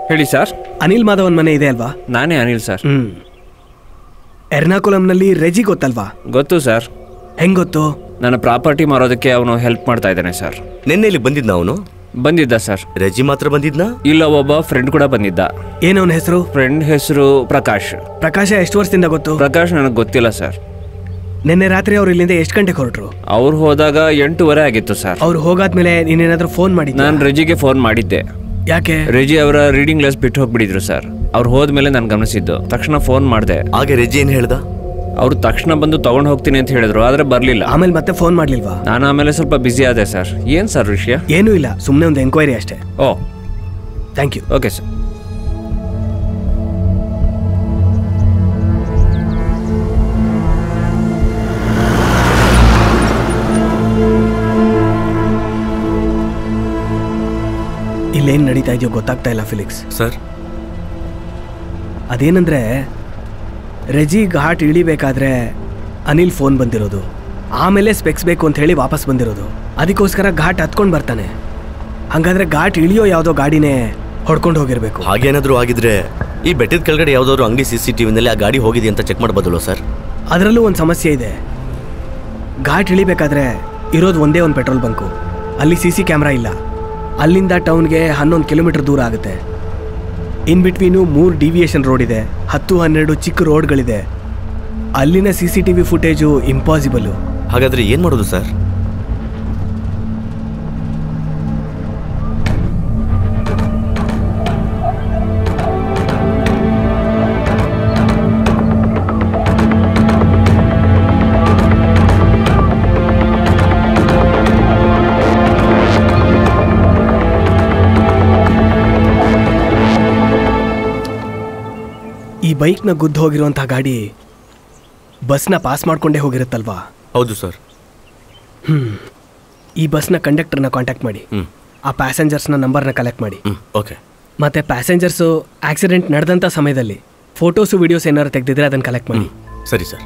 ಹೇಳಿ ಸರ್ ಅನಿಲ್ ಮಾಧವನ್ ಮನೆ ಇದೆ ಅಲ್ವಾ ನಾನೇ ಅನಿಲ್ ಸರ್ ಹ್ಮ್ ಎರ್ನಾಕುಲಂನಲ್ಲಿ ರೆಜಿ ಗೊತ್ತಲ್ವಾ ಗೊತ್ತು ಸರ್ ಹೆಂಗ್ ಗೊತ್ತು ನನ್ನ ಪ್ರಾಪರ್ಟಿ ಮಾರೋದಕ್ಕೆ ಅವನು ಹೆಲ್ಪ್ ಮಾಡ್ತಾ ಇದ್ದಾನೆ ಸರ್ ನಿನ್ನೆ ಇಲ್ಲಿ ಬಂದಿದ್ನ ಅವನು ಬಂದಿದ್ದ ಸರ್ ರೆಜಿ ಮಾತ್ರ ಬಂದಿದ್ನಾ ಇಲ್ಲ ಒಬ್ಬ ಫ್ರೆಂಡ್ ಕೂಡ ಬಂದಿದ್ದ ಏನವನ ಹೆಸರು ಫ್ರೆಂಡ್ ಹೆಸರು ಪ್ರಕಾಶ್ ಪ್ರಕಾಶ ಎಷ್ಟು ವರ್ಷದಿಂದ ಗೊತ್ತು ಪ್ರಕಾಶ್ ನನಗೆ ಗೊತ್ತಿಲ್ಲ ಸರ್ ನಿನ್ನೆ ರಾತ್ರಿ ಅವ್ರು ಇಲ್ಲಿಂದ ಎಷ್ಟು ಗಂಟೆಗೆ ಹೊರಟ್ರು ಅವ್ರು ಹೋದಾಗ ಎಂಟೂವರೆ ಆಗಿತ್ತು ಸರ್ ಅವ್ರು ಹೋಗಾದ್ಮೇಲೆ ನೀನೇನಾದ್ರೂ ಫೋನ್ ಮಾಡಿದ್ದ ನಾನು ರೆಜಿಗೆ ಫೋನ್ ಮಾಡಿದ್ದೆ ಯಾಕೆ ರೆಜಿ ಅವರ ರೀಡಿಂಗ್ ಕ್ಲಾಸ್ ಬಿಟ್ಟು ಹೋಗ್ಬಿಟ್ಟಿದ್ರು ಸರ್ ಅವ್ರು ಹೋದ್ಮೇಲೆ ನಾನು ಗಮನಿಸಿದ್ದು ತಕ್ಷಣ ಫೋನ್ ಮಾಡಿದೆ ಹಾಗೆ ರೆಜಿ ಏನ್ ಹೇಳ್ದ ಅವ್ರು ತಕ್ಷಣ ಬಂದು ತಗೊಂಡು ಹೋಗ್ತೀನಿ ಅಂತ ಹೇಳಿದ್ರು ಆದ್ರೆ ಬರ್ಲಿಲ್ಲ ಆಮೇಲೆ ಮತ್ತೆ ಫೋನ್ ಮಾಡ್ಲಿಲ್ವಾ ನಾನು ಆಮೇಲೆ ಸ್ವಲ್ಪ ಬ್ಯುಸಿ ಆದೆ ಸರ್ ಏನ್ ಸರ್ ವಿಷಯ ಏನೂ ಇಲ್ಲ ಸುಮ್ಮನೆ ಒಂದು ಎಂಕ್ವೈರಿ ಅಷ್ಟೇ ಓ ಥ್ಯಾಂಕ್ ಯು ಓಕೆ ಸರ್ ಇಲ್ಲೇನು ನಡೀತಾ ಇದೆಯೋ ಗೊತ್ತಾಗ್ತಾ ಇಲ್ಲ ಫಿಲಿಕ್ಸ್ ಸರ್ ಅದೇನಂದ್ರೆ ರೆಜಿ ಘಾಟ್ ಇಳಿಬೇಕಾದ್ರೆ ಅನಿಲ್ ಫೋನ್ ಬಂದಿರೋದು ಆಮೇಲೆ ಸ್ಪೆಕ್ಸ್ ಬೇಕು ಅಂತ ಹೇಳಿ ವಾಪಸ್ ಬಂದಿರೋದು ಅದಕ್ಕೋಸ್ಕರ ಘಾಟ್ ಹತ್ಕೊಂಡು ಬರ್ತಾನೆ ಹಾಗಾದ್ರೆ ಘಾಟ್ ಇಳಿಯೋ ಯಾವುದೋ ಗಾಡಿನೇ ಹೊಡ್ಕೊಂಡು ಹೋಗಿರ್ಬೇಕು ಹಾಗೇನಾದ್ರೂ ಆಗಿದ್ರೆ ಈ ಬೆಟ್ಟದ ಕೆಳಗಡೆ ಯಾವ್ದಾದ್ರು ಅಂಗಡಿ ಸಿ ಸಿ ಟಿವಿನಲ್ಲಿ ಆ ಗಾಡಿ ಹೋಗಿದೆ ಅಂತ ಚೆಕ್ ಮಾಡ್ಬೋದಲ್ವ ಸರ್ ಅದರಲ್ಲೂ ಒಂದು ಸಮಸ್ಯೆ ಇದೆ ಘಾಟ್ ಇಳಿಬೇಕಾದ್ರೆ ಇರೋದು ಒಂದೇ ಒಂದು ಪೆಟ್ರೋಲ್ ಬಂಕು ಅಲ್ಲಿ ಸಿ ಸಿ ಕ್ಯಾಮ್ರಾ ಇಲ್ಲ ಅಲ್ಲಿಂದ ಟೌನ್ಗೆ ಹನ್ನೊಂದು ಕಿಲೋಮೀಟರ್ ದೂರ ಆಗುತ್ತೆ ಇನ್ ಬಿಟ್ವೀನು ಮೂರು ಡಿವಿಯೇಷನ್ ರೋಡ್ ಇದೆ ಹತ್ತು ಹನ್ನೆರಡು ಚಿಕ್ಕ ರೋಡ್ಗಳಿದೆ ಅಲ್ಲಿನ C C T V footage impossible ಹಾಗಾದ್ರೆ ಏನ್ ಮಾಡೋದು ಸರ್ ಈ ಬೈಕ್ನ ಗುದ್ದು ಹೋಗಿರುವಂಥ ಗಾಡಿ ಬಸ್ನ ಪಾಸ್ ಮಾಡ್ಕೊಂಡೇ ಹೋಗಿರುತ್ತಲ್ವಾ ಹೌದು ಸರ್ ಈ ಬಸ್ನ ಕಂಡಕ್ಟರ್ನ ಕಾಂಟ್ಯಾಕ್ಟ್ ಮಾಡಿ ಹ್ಮ್ ಆ ಪ್ಯಾಸೆಂಜರ್ಸ್ನ ನಂಬರ್ನ ಕಲೆಕ್ಟ್ ಮಾಡಿ ಹ್ಮ್ ಓಕೆ ಮತ್ತೆ ಪ್ಯಾಸೆಂಜರ್ಸು ಆಕ್ಸಿಡೆಂಟ್ ನಡೆದಂಥ ಸಮಯದಲ್ಲಿ ಫೋಟೋಸು ವಿಡಿಯೋಸ್ ಏನಾದ್ರು ತೆಗೆದಿದ್ರೆ ಅದನ್ನು ಕಲೆಕ್ಟ್ ಮಾಡಿ ಸರಿ ಸರ್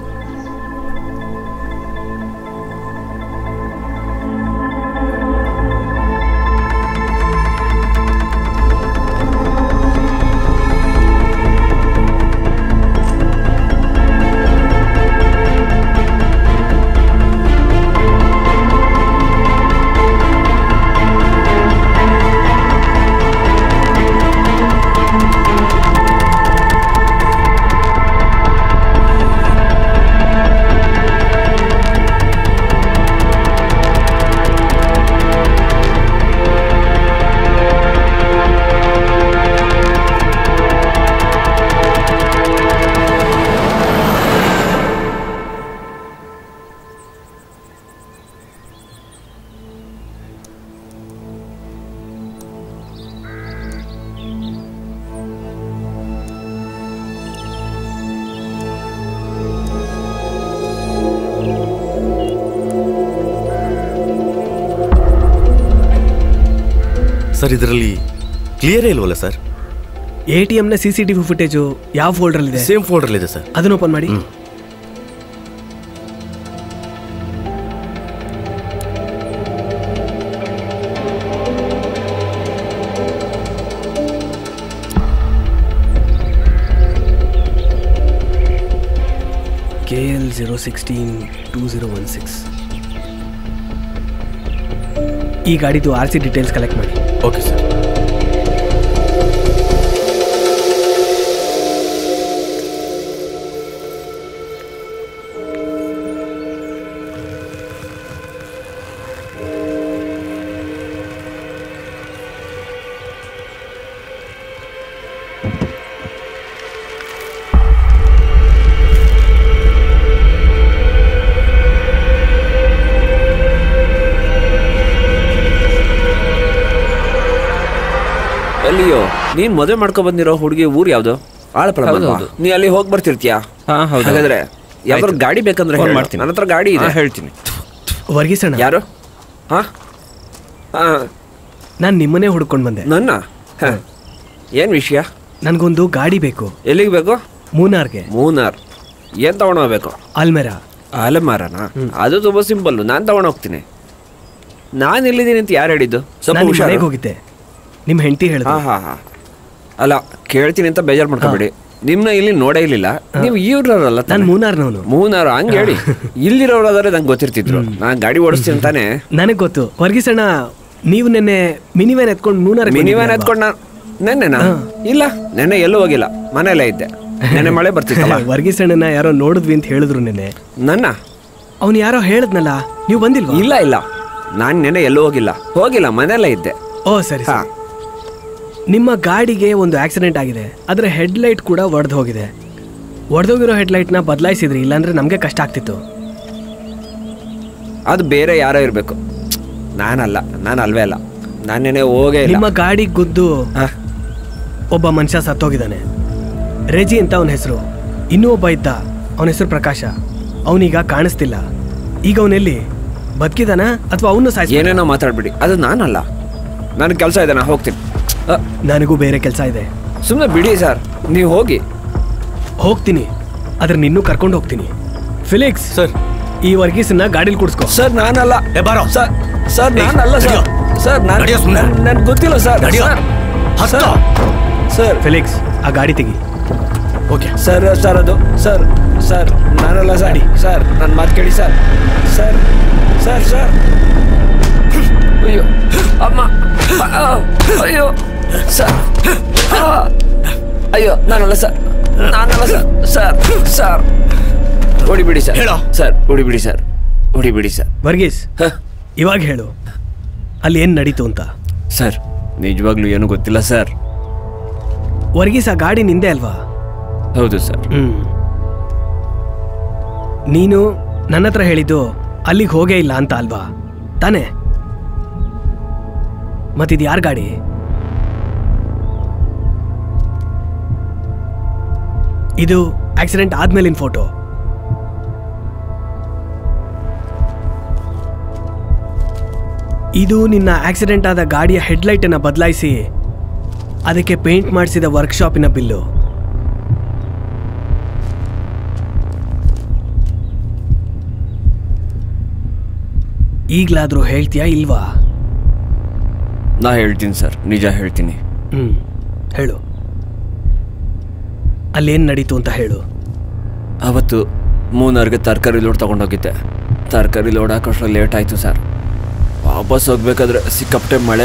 ಸರ್ ಇದರಲ್ಲಿ ಕ್ಲಿಯರೇ ಇಲ್ವಲ್ಲ ಸರ್ ಎ ಟಿ ಎಮ್ನ C C T V footage ಯಾವ ಫೋಲ್ಡ್ರಲ್ಲಿದೆ ಸೇಮ್ ಫೋಲ್ಡರ್ ಇದೆ ಸರ್ ಅದನ್ನ ಓಪನ್ ಮಾಡಿ K L zero sixteen two zero one six ಈ ಗಾಡಿದು ಆರ್ ಸಿ ಡೀಟೇಲ್ಸ್ ಕಲೆಕ್ಟ್ ಮಾಡಿ ಓಕೆ ಸರ್ ಎಲ್ಲಿಯೋ ನೀನ್ ಮದುವೆ ಮಾಡ್ಕೊ ಬಂದಿರೋ ಹುಡುಗಿ ಊರ್ ಯಾವ್ದು ಆಳಪಳ ಹೌದು, ಹೌದು. ನೀ ಅಲ್ಲಿ ಹೋಗಿ ಬರ್ತಿರ್ತೀಯಾ ಹಾ, ಹೌದು. ಹಾಗಾದ್ರೆ ಯಾವ್ದಾದ್ರು ಆಯ್ತು. ಗಾಡಿ ಬೇಕಂದ್ರೆ ಫೋನ್ ಹೇಳು. ಮಾಡ್ತೀನಿ. ನನ್ನ ಹತ್ರ ಗಾಡಿ ಇದೆ ಹಾ, ಹೇಳ್ತೀನಿ ವರ್ಗೀಸಣ್ಣ ಯಾರು ಹಾ ಹಾ ನಾನು ನಿಮ್ಮನ್ನೇ ಹುಡ್ಕೊಂಡು ಬಂದೆ ನನ್ನ ಹ. ಏನ್ ವಿಷಯ ನನಗೊಂದು ಗಾಡಿ ಬೇಕು ಎಲ್ಲಿಗೆ ಬೇಕು ಮೂನಾರ್ಗೆ ಮೂನಾರ್ ಏನ್ ತಗೊಂಡ್ ಹೋಗ್ಬೇಕು ಅಲ್ಮೆರಾ ಅಲೆಮಾರನ ಅದು ತುಂಬಾ ಸಿಂಪಲ್ ನಾನ್ ತಗೊಂಡ್ ಹೋಗ್ತೀನಿ ನಾನ್ ಎಲ್ಲಿದ್ದೀನಿ ಅಂತ ಯಾರು ಹೇಳಿದ್ದು ಸ್ವಲ್ಪ ನಾನು ಹುಷಾರು ಮನೆಗೆ ಹೋಗಿದ್ದೆ ನಿಮ್ಮ ಹೆಂಡತಿ ಹೇಳಿದ್ರು ಹಾ ಹಾ ಹಾ ಅಲ್ಲ ಕೇಳ್ತೀನಿ ಅಂತ ಬೇಜಾರು ಮಾಡ್ಕೊಬೇಡಿ ನಿಮ್ನ ಇಲ್ಲಿ ನೋಡೇ ಇರ್ಲಿಲ್ಲ ನೀವು ಇವ್ರಲ್ಲ ನಾನು ಮೂನಾರ್ನವನು ಮೂನಾರು ಹಂಗೆ ಹೇಳಿ ಇಲ್ಲಿರೋರಾದ್ರೆ ನಂಗೆ ಗೊತ್ತಿರ್ತಿದ್ರು ನಾನು ಗಾಡಿ ಓಡಿಸ್ತೀನಿ ಅಂತಾನೆ ನನಗೆ ಗೊತ್ತು ವರ್ಗೀಸಣ್ಣ ನೀವು ನಿನ್ನೆ ಮಿನಿ ವ್ಯಾನ್ ಎತ್ಕೊಂಡು ಮೂನಾರ್ ಮಿನಿವನ್ ಎತ್ಕೊಂಡು ನಾನು ನೆನ್ನೆನಾ ಇಲ್ಲ ನೆನ್ನೆ ಎಲ್ಲೂ ಹೋಗಿಲ್ಲ ಮನೆಯಲ್ಲೇ ಇದ್ದೆ ನೆನ್ನೆ ಮಳೆ ಬರ್ತಿತ್ತಲ್ಲ ವರ್ಗೀಸಣ್ಣನ ಯಾರೋ ನೋಡಿದ್ವಿ ಅಂತ ಹೇಳಿದ್ರು ನಿನ್ನೆ ನನ್ನ ಅವ್ನು ಯಾರೋ ಹೇಳಿದ್ನಲ್ಲ ನೀವು ಬಂದಿಲ್ವಾ ಇಲ್ಲ ಇಲ್ಲ ನಾನು ನೆನ್ನೆ ಎಲ್ಲೂ ಹೋಗಿಲ್ಲ ಹೋಗಿಲ್ಲ ಮನೆಯಲ್ಲೇ ಇದ್ದೆ ಓ ಸರಿ ಹಾ. ಸರಿ ನಿಮ್ಮ ಗಾಡಿಗೆ ಒಂದು ಆಕ್ಸಿಡೆಂಟ್ ಆಗಿದೆ ಅದರ ಹೆಡ್ಲೈಟ್ ಕೂಡ ಒಡೆದು ಹೋಗಿದೆ ಒಡೆದೋಗಿರೋ ಹೆಡ್ಲೈಟ್ನ ಬದಲಾಯಿಸಿದ್ರಿ ಇಲ್ಲಾಂದ್ರೆ ನಮಗೆ ಕಷ್ಟ ಆಗ್ತಿತ್ತು ಅದು ಬೇರೆ ಯಾರೋ ಇರಬೇಕು ನಾನಲ್ಲ ನಾನು ಅಲ್ವೇ ಅಲ್ಲ ನಾನು ನೆನೆ ಹೋಗೇ ಇಲ್ಲ ನಿಮ್ಮ ಗಾಡಿ ಗುದ್ದು ಹಾ. ಒಬ್ಬ ಮನುಷ್ಯ ಸತ್ತೋಗಿದ್ದಾನೆ ರೆಜಿ ಅಂತ ಅವನ ಹೆಸರು ಇನ್ನೂ ಒಬ್ಬ ಇದ್ದ ಅವನ ಹೆಸರು ಪ್ರಕಾಶ ಅವನೀಗ ಕಾಣಿಸ್ತಿಲ್ಲ ಈಗ ಅವನೆಲ್ಲಿ ಬದುಕಿದಾನ ಅಥವಾ ಅವನು ಸಾಯಿಸಿ ಏನೇನೋ ಮಾತಾಡ್ಬಿಡಿ ಅದು ನಾನಲ್ಲ ನನಗೆ ಕೆಲಸ ಇದೆ ನಾನು ಹೋಗ್ತೀನಿ ನನಗೂ ಬೇರೆ ಕೆಲಸ ಇದೆ ಸುಮ್ಮನೆ ಬಿಡಿ ಸರ್ ನೀವು ಹೋಗಿ ಹೋಗ್ತೀನಿ ಆದ್ರೆ ನಿನ್ನೂ ಕರ್ಕೊಂಡು ಹೋಗ್ತೀನಿ ಫಿಲಿಕ್ಸ್ ಸರ್ ಈ ವರ್ಗೀಸನ್ನ ಗಾಡಿಲಿ ಕೂಡಿಸ್ಕೋ ಸರ್ ನಾನಲ್ಲ ಏ, ಬಾರೋ. ಸರ್ ಸರ್ ಏಯ್, ನಾನಲ್ಲ ಸರ್ ನಡ್ಯೋ. ಸರ್ ನಾನು ನಡ್ಯೋ ಸುಮ್ನೆ. ನನ್ಗೆ ಗೊತ್ತಿಲ್ಲ ಸರ್ ನಡ್ಯೋ. ಸರ್. ಹತ್ತೋ. ಸರ್ ಸರ್ ಫಿಲಿಕ್ಸ್ ಆ ಗಾಡಿ ತೆಗಿ ಓಕೆ ಸರ್ ಸರ್ ಅದು ಸರ್ ಸರ್ ನಾನಲ್ಲ ಸರ್ ಸರ್ ನನ್ನ ಮಾತು ಕೇಳಿ ಸರ್ ಸರ್ ಸರ್ ಸರ್ ಅಯ್ಯೋ ಅಮ್ಮ ಆ, ಅಯ್ಯೋ ಸರ್ ಆ, ಅಯ್ಯೋ ನಾನಲ್ಲ ಸರ್ ನಾನಲ್ಲ ಸರ್ ಸರ್ ಸರ್ ಹೊಡಿಬಿಡಿ ಸರ್ ಹೇಳೋ. ಸರ್ ಹೊಡಿಬಿಡಿ ಸರ್ ಹೊಡಿಬಿಡಿ ಸರ್ ವರ್ಗೀಸ್ ಹ, ಇವಾಗ ಹೇಳು ಅಲ್ಲಿ ಏನು ನಡೀತು ಅಂತ ಸರ್ ನಿಜವಾಗ್ಲೂ ಏನು ಗೊತ್ತಿಲ್ಲ ಸರ್ ವರ್ಗೀಸ್ ಆ ಗಾಡಿ ನಿಂದೆ ಅಲ್ವಾ ಹೌದು ಸರ್ ಹ್ಮ್ ನೀನು ನನ್ನ ಹತ್ರ ಹೇಳಿದ್ದು ಅಲ್ಲಿಗೆ ಹೋಗೇ ಇಲ್ಲ ಅಂತ ಅಲ್ವಾ ತಾನೇ ಮತ್ತಿದು ಯಾರ ಗಾಡಿ ಇದು ಆಕ್ಸಿಡೆಂಟ್ ಆದ್ಮೇಲಿನ ಫೋಟೋ ಇದು ನಿನ್ನ ಆಕ್ಸಿಡೆಂಟ್ ಆದ ಗಾಡಿಯ ಹೆಡ್ಲೈಟ್ ಅನ್ನ ಬದಲಾಯಿಸಿ ಅದಕ್ಕೆ ಪೇಂಟ್ ಮಾಡಿಸಿದ ವರ್ಕ್ಶಾಪಿನ ಬಿಲ್ಲು ಈಗ್ಲಾದ್ರೂ ಹೇಳ್ತೀಯಾ ಇಲ್ವಾ ನಾ ಹೇಳ್ತೀನಿ ಸರ್ ನಿಜ ಹೇಳ್ತೀನಿ ಹ್ಮ್ ಹೇಳು ಅಲ್ಲೇನ್ ನಡೀತು ಅಂತ ಹೇಳು ಅವತ್ತು ಮೂನಾರ್ಗೆ ತರಕಾರಿ ಲೋಡ್ ತಗೊಂಡೋಗಿದ್ದೆ ತರಕಾರಿ ಲೋಡ್ ಹಾಕೋಷ್ಟ್ರಲ್ಲಿ ಲೇಟ್ ಆಯಿತು ಸರ್ ವಾಪಸ್ ಹೋಗ್ಬೇಕಾದ್ರೆ ಸಿಕ್ಕಾಪಟ್ಟೆ ಮಳೆ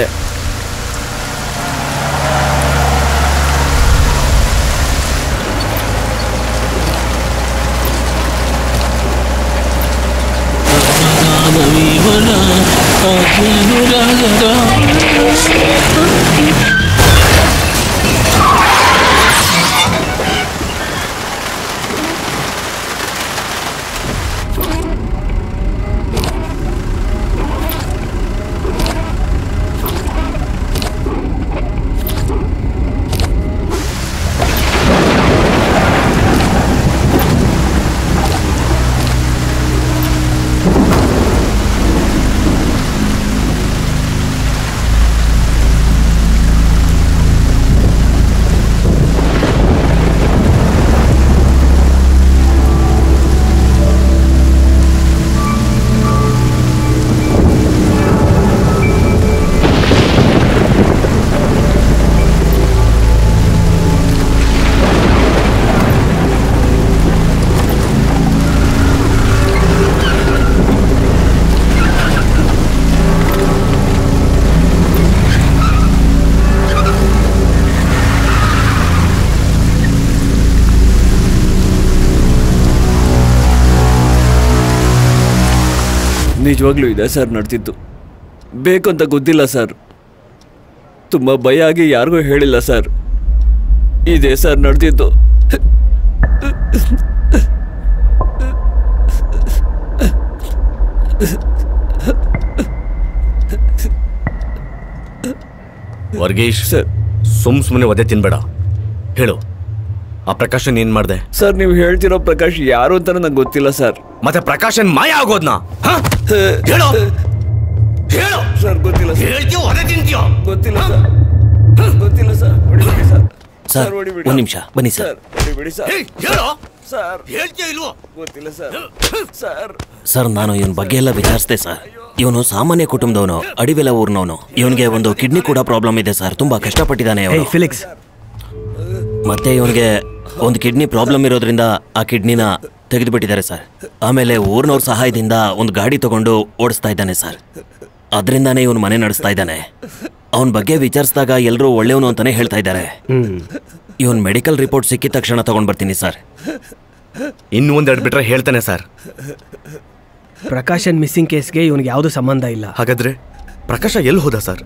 ನಿಜವಾಗ್ಲೂ ಇದೆ ಸರ್ ನಡೆದಿದ್ದು ಬೇಕು ಅಂತ ಗೊತ್ತಿಲ್ಲ ಸರ್ ತುಂಬ ಭಯ ಆಗಿ ಯಾರಿಗೂ ಹೇಳಿಲ್ಲ ಸರ್ ಇದೆ ಸರ್ ನಡೆದಿದ್ದು ವರ್ಗೀಶ್ ಸರ್ ಸುಮ್ ಸುಮ್ಮನೆ ಒದೆ ತಿನ್ಬೇಡ ಹೇಳು ಆ ಪ್ರಕಾಶನ್ ಏನ್ ಮಾಡ್ದೆ ಸರ್ ನೀವು ಹೇಳ್ತಿರೋ ಪ್ರಕಾಶ್ ಯಾರು ಅಂತ ನಂಗೆ ಗೊತ್ತಿಲ್ಲ ಸರ್ ಮತ್ತೆ ಪ್ರಕಾಶನ್ ಮಾಯ ಆಗೋದ್ನ ಹ? ಹೇಳು ಹೇಳು ಸರ್ ಗೊತ್ತಿಲ್ಲ ಸರ್ ಹೇಳ್ತೀಯೋ ಒದೆ ತಿಂತೀಯೋ ಗೊತ್ತಿಲ್ಲ ಸರ್ ಗೊತ್ತಿಲ್ಲ ಸರ್ ಹೊಡಿಬೇಡಿ ಸರ್ ಸರ್, ಹೊಡಿಬೇಡಿ. ಒಂದ್ ನಿಮಿಷ, ಬನ್ನಿ ಸರ್. ಹೊಡಿಬೇಡಿ ಸರ್ ಏಯ್, ಹೇಳು ಸರ್ ಹೇಳ್ತೀಯೋ ಇಲ್ವೋ ಗೊತ್ತಿಲ್ಲ ಸರ್ ಸರ್ ಸರ್ ನಾನು ಇವನ್ ಬಗ್ಗೆ ಎಲ್ಲ ವಿಚಾರಿಸಿದೆ ಸರ್ ಇವನು ಸಾಮಾನ್ಯ ಕುಟುಂಬದವನು ಅಡಿವೆಲ ಊರ್ನವನು ಇವನಿಗೆ ಒಂದು ಕಿಡ್ನಿ ಕೂಡ ಪ್ರಾಬ್ಲಮ್ ಇದೆ ಸರ್ ತುಂಬಾ ಕಷ್ಟಪಟ್ಟಿದ್ದಾನೆ ಹೇ ಅವನು ಫಿಲಿಕ್ಸ್ ಮತ್ತೆ ಇವನಿಗೆ ಒಂದು ಕಿಡ್ನಿ ಪ್ರಾಬ್ಲಮ್ ಇರೋದ್ರಿಂದ ಆ ಕಿಡ್ನಿನ ತೆಗೆದುಬಿಟ್ಟಿದ್ದಾರೆ ಸರ್ ಆಮೇಲೆ ಊರಿನವ್ರ ಸಹಾಯದಿಂದ ಒಂದು ಗಾಡಿ ತಗೊಂಡು ಓಡಿಸ್ತಾ ಇದ್ದಾನೆ ಸರ್ ಅದರಿಂದಾನೇ ಇವನು ಮನೆ ನಡೆಸ್ತಾ ಇದ್ದಾನೆ ಅವನ ಬಗ್ಗೆ ವಿಚಾರಿಸಿದಾಗ ಎಲ್ಲರೂ ಒಳ್ಳೆಯವನು ಅಂತಾನೆ ಹೇಳ್ತಾ ಇದ್ದಾರೆ ಹ್ಮ್ ಇವನ್ ಮೆಡಿಕಲ್ ರಿಪೋರ್ಟ್ ಸಿಕ್ಕಿದ ತಕ್ಷಣ ತಗೊಂಡ್ ಬರ್ತೀನಿ ಸರ್ ಇನ್ನು ಒಂದೆರಡು ಬಿಟ್ರೆ ಹೇಳ್ತಾನೆ ಸರ್ ಪ್ರಕಾಶನ್ ಮಿಸ್ಸಿಂಗ್ ಕೇಸ್ಗೆ ಇವನಿಗೆ ಯಾವುದೂ ಸಂಬಂಧ ಇಲ್ಲ ಹಾಗಾದ್ರೆ ಪ್ರಕಾಶ ಎಲ್ಲಿ ಹೋದ ಸರ್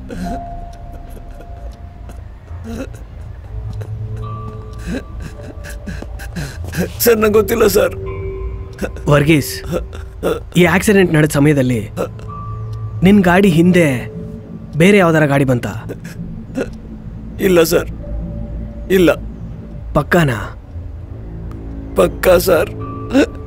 ಸರ್ ನಂಗೆ ಗೊತ್ತಿಲ್ಲ ಸರ್ ವರ್ಗೀಸ್ ಈ ಆಕ್ಸಿಡೆಂಟ್ ನಡೆದ ಸಮಯದಲ್ಲಿ ನಿನ್ನ ಗಾಡಿ ಹಿಂದೆ ಬೇರೆ ಯಾವ್ದಾರ ಗಾಡಿ ಬಂತ ಇಲ್ಲ ಸರ್ ಇಲ್ಲ ಪಕ್ಕಾನಾ ಪಕ್ಕಾ ಸರ್